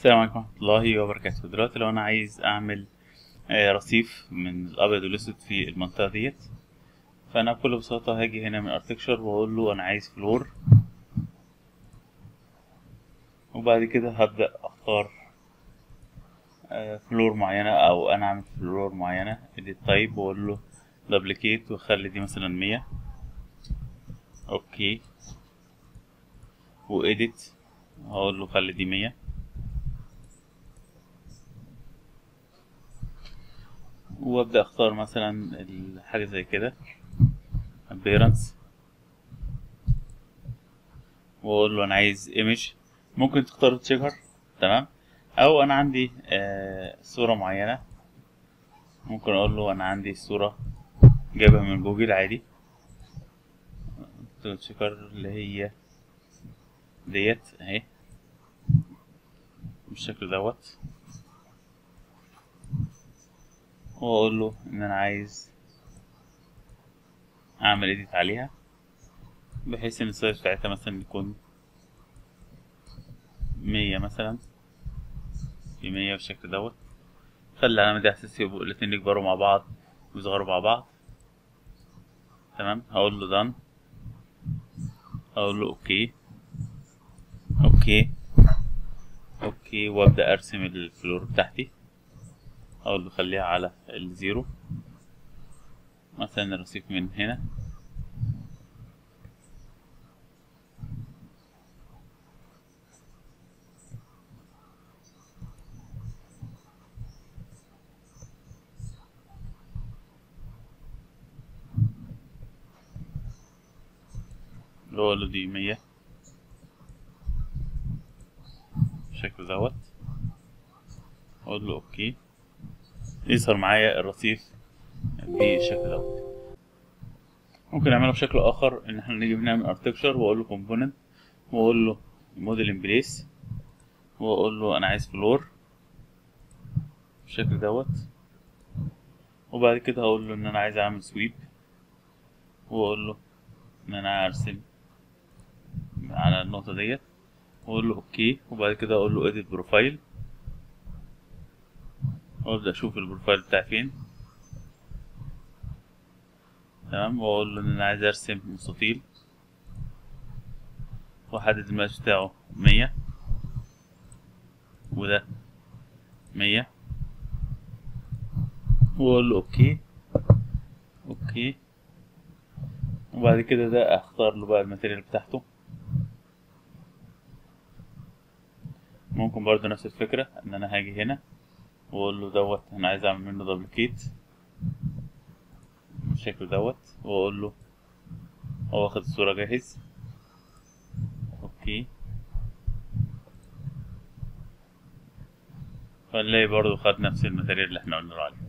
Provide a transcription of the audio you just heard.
السلام عليكم ورحمة الله وبركاته دلوقتي لو أنا عايز أعمل آه، رصيف من الأبيض والأسود في المنطقة ديت فأنا بكل بساطة هاجي هنا من ارتكشر وأقول له أنا عايز فلور وبعد كده هبدأ أختار آه، فلور معينة أو أنا أعمل فلور معينة edit type وأقول له duplicate وأخلي دي مثلا مية أوكي وإيديت هقول له خلي دي مية وابدا اختار مثلا الحاجه زي كده appearance واقول له انا عايز ايمج ممكن تختار تشيكر تمام او انا عندي آه صوره معينه ممكن اقول له انا عندي صوره جايبها من جوجل عادي تشيكر اللي هي ديت اهي بالشكل دوت واقول له ان انا عايز اعمل اديت عليها بحيث ان السايز بتاعتها مثلا يكون مية مثلا في مية بالشكل دوت خلي العلامة دي اساس يبقوا الاتنين يكبروا مع بعض ويصغروا مع بعض تمام هقول له done هقول له اوكي اوكي اوكي وابدا ارسم الفلور بتاعتي اقول له خليها على الزيرو مثلا الرصيف من هنا اقول له دي مية بالشكل دوت اقول له اوكي يظهر معايا الرصيف بالشكل دوت ممكن اعمله بشكل اخر ان احنا نيجي نعمل ارتكشر واقول له كومبوننت واقول له موديل ان بليس واقول له انا عايز فلور بالشكل دوت وبعد كده هقول له ان انا عايز اعمل سويب واقول له ان انا ارسم على النقطة ديت واقول له اوكي وبعد كده اقول له edit بروفايل وابدا اشوف البروفايل بتاعي فين تمام واقول له ان انا عايز ارسم مستطيل واحدد المقاس بتاعه مية وده مية واقول له اوكي اوكي وبعد كده ده اختار له بقى الماتيريال بتاعته ممكن برضه نفس الفكرة ان انا هاجي هنا واقول له دوت انا عايز اعمل منه دبليكيت بالشكل دوت واقول له هو واخد الصورة جاهز اوكي فنلاقي برضه خد نفس الماتيريال اللي احنا قلنا له عليه